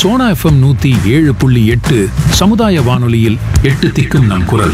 Sona FM நூத்தி ஏழு புள்ளி எட்டு சமுதாய வானொலியில் எட்டு திக்கும் நம் குரல்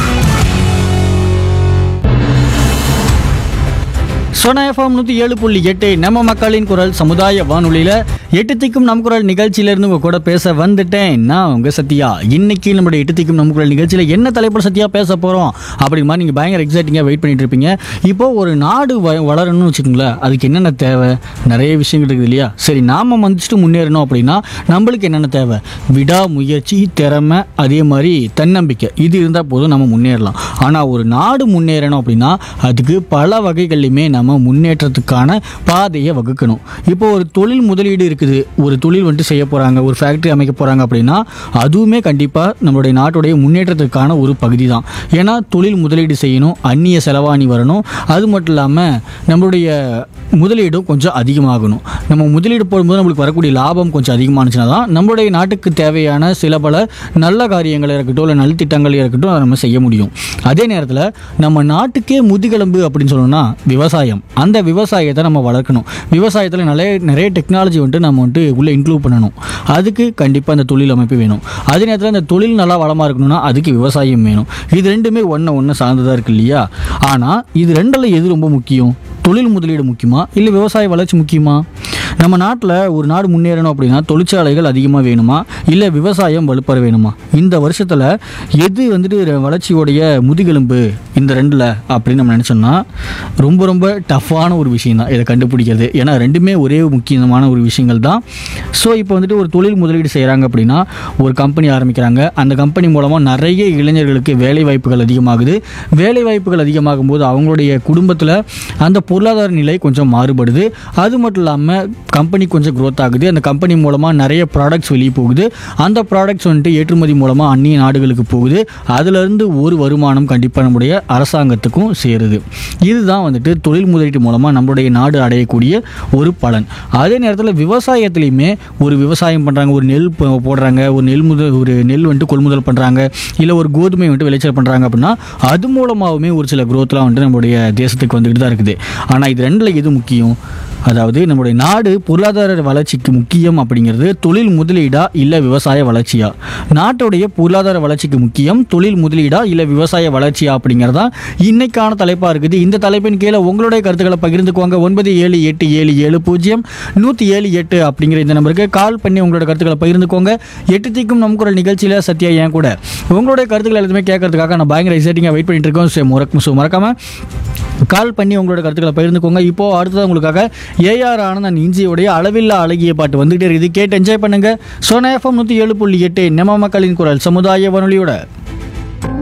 சோனா எஃப்எம் நூற்றி ஏழு புள்ளி எட்டு நம்ம மக்களின் குரல் சமுதாய வானொலியில் எட்டு திக்கும் நம் குரல் நிகழ்ச்சியிலேருந்து உங்கள் கூட பேச வந்துட்டேன் நான் உங்கள் சத்யா இன்னைக்கு நம்மளுடைய எட்டு திக்கும் நம் குரல் நிகழ்ச்சியில் என்ன தலைப்பு சத்யா பேச போகிறோம் அப்படி மாதிரி நீங்கள் பயங்கர எக்ஸைட்டிங்காக வெயிட் பண்ணிட்டு இருப்பீங்க இப்போ ஒரு நாடு வ வளரணும்னு வச்சுக்கோங்களேன் அதுக்கு என்னென்ன தேவை நிறைய விஷயங்கள் இருக்குது இல்லையா சரி நாம் மதிச்சுட்டு முன்னேறணும் அப்படின்னா நம்மளுக்கு என்னென்ன தேவை விடாமுயற்சி திறமை அதே மாதிரி தன்னம்பிக்கை இது இருந்தால் போதும் நம்ம முன்னேறலாம் ஆனால் ஒரு நாடு முன்னேறணும் அப்படின்னா அதுக்கு பல வகைகள்லையுமே நம்ம முன்னேற்றத்துக்கான பாதையை வகுக்கணும் இப்போ ஒரு தொழில் முதலீடு இருக்குது ஒரு தொழில் வந்துட்டு செய்ய போகிறாங்க ஒரு ஃபேக்ட்ரி அமைக்க போகிறாங்க அப்படின்னா அதுவுமே கண்டிப்பாக நம்மளுடைய நாட்டுடைய முன்னேற்றத்துக்கான ஒரு பகுதி தான் ஏன்னா தொழில் முதலீடு செய்யணும் அந்நிய செலவாணி வரணும் அது மட்டும் இல்லாமல் நம்மளுடைய முதலீடும் கொஞ்சம் அதிகமாகணும் நம்ம முதலீடு போடும்போது நம்மளுக்கு வரக்கூடிய லாபம் கொஞ்சம் அதிகமானுச்சுன்னா தான் நம்மளுடைய நாட்டுக்கு தேவையான சில பல நல்ல காரியங்கள் இருக்கட்டும் இல்லை நல்ல திட்டங்கள் இருக்கட்டும் அதை நம்ம செய்ய முடியும் அதே நேரத்தில் நம்ம நாட்டுக்கே முதுகெலும்பு அப்படின்னு சொல்லணும்னா விவசாயம் அந்த விவசாயத்தை நம்ம வளர்க்கணும் விவசாயத்தில் நிறைய நிறைய டெக்னாலஜி வந்துட்டு நம்ம வந்துட்டு உள்ளே இன்க்ளூட் பண்ணணும் அதுக்கு கண்டிப்பாக அந்த தொழில் அமைப்பு வேணும் அதே நேரத்தில் அந்த தொழில் நல்லா வளமாக இருக்கணும்னா அதுக்கு விவசாயம் வேணும் இது ரெண்டுமே ஒன்று ஒன்று சார்ந்ததாக இருக்கு இல்லையா ஆனால் இது ரெண்டில் எது ரொம்ப முக்கியம் தொழில் முதலீடு முக்கியமா இல்லை விவசாய வளர்ச்சி முக்கியமா நம்ம நாட்டில் ஒரு நாடு முன்னேறணும் அப்படின்னா தொழிற்சாலைகள் அதிகமாக வேணுமா இல்லை விவசாயம் வலுப்பெற வேணுமா இந்த வருஷத்தில் எது வந்துட்டு ர- வளர்ச்சியோடைய முதுகெலும்பு இந்த ரெண்டில் அப்படின்னு நம்ம நினச்சோம்னா ரொம்ப ரொம்ப டஃப்பான ஒரு விஷயம் தான் இதை கண்டுபிடிக்கிறது ஏன்னா ரெண்டுமே ஒரே முக்கியமான ஒரு விஷயங்கள் தான் ஸோ இப்போ வந்துட்டு ஒரு தொழில் முதலீடு செய்கிறாங்க அப்படின்னா ஒரு கம்பெனி ஆரம்பிக்கிறாங்க அந்த கம்பெனி மூலமாக நிறைய இளைஞர்களுக்கு வேலை வாய்ப்புகள் அதிகமாகுது வேலை வாய்ப்புகள் அதிகமாகும் போது அவங்களுடைய குடும்பத்தில் அந்த பொருளாதார நிலை கொஞ்சம் மாறுபடுது அது மட்டும் இல்லாமல் கம்பெனி கொஞ்சம் growth ஆகுது அந்த கம்பெனி மூலமாக நிறைய ப்ராடக்ட்ஸ் வெளியே போகுது அந்த ப்ராடக்ட்ஸ் வந்துட்டு ஏற்றுமதி மூலமாக அந்நிய நாடுகளுக்கு போகுது அதுலேருந்து ஒரு வருமானம் கண்டிப்பாக நம்முடைய அரசாங்கத்துக்கும் சேருது இதுதான் வந்துட்டு தொழில் முதலீட்டு மூலமாக நம்மளுடைய நாடு அடையக்கூடிய ஒரு பலன் அதே நேரத்தில் விவசாயத்துலேயுமே ஒரு விவசாயம் பண்ணுறாங்க ஒரு நெல் போ- போடுறாங்க ஒரு நெல் முதல் ஒரு நெல் வந்துட்டு கொள்முதல் பண்ணுறாங்க இல்லை ஒரு கோதுமை வந்துட்டு விளைச்சல் பண்ணுறாங்க அப்படின்னா அது மூலமாகவுமே ஒரு சில growthலாம் வந்துட்டு நம்மளுடைய தேசத்துக்கு வந்துக்கிட்டு தான் இருக்குது ஆனால் இது ரெண்டில் எது முக்கியம் அதாவது நம்மளுடைய நாடு பொருளாதார வளர்ச்சிக்கு முக்கியம் அப்படிங்கிறது தொழில் முதலீடா இல்லை விவசாய வளர்ச்சியா நாட்டுடைய பொருளாதார வளர்ச்சிக்கு முக்கியம் தொழில் முதலீடா இல்லை விவசாய வளர்ச்சியா அப்படிங்கிறதா இன்னைக்கான தலைப்பாக இருக்குது இந்த தலைப்பின் கீழே உங்களுடைய கருத்துக்களை பகிர்ந்துக்குவாங்க ஒன்பது ஏழு எட்டு ஏழு ஏழு பூஜ்ஜியம் நூற்றி ஏழு எட்டு அப்படிங்கிற இந்த நம்பருக்கு கால் பண்ணி உங்களோட கருத்துக்களை பகிர்ந்துக்கோங்க எட்டு தீக்கும் நம் குரல் நிகழ்ச்சியில் சத்யா ஏன் கூட உங்களுடைய கருத்துக்கள் எல்லாத்தையுமே கேட்கறதுக்காக நான் பயங்கர எக்ஸைட்டிங்காக வெயிட் பண்ணிட்டு இருக்கோம் ஸோ மறக்க ஸோ மறக்காமல் கால் பண்ணி உங்களோட கருத்துக்களை பகிர்ந்துக்கோங்க இப்போ அடுத்தது உங்களுக்காக ஏஆர் ஆனந்தன் இஞ்சியோடைய அளவில்லா அழகிய பாட்டு வந்துகிட்டே இருக்குது கேட்டு என்ஜாய் பண்ணுங்க சோனா எஃப்எம் நூற்றி ஏழு புள்ளி எட்டு நம்ம மக்களின் குரல் சமுதாய வானொலியோட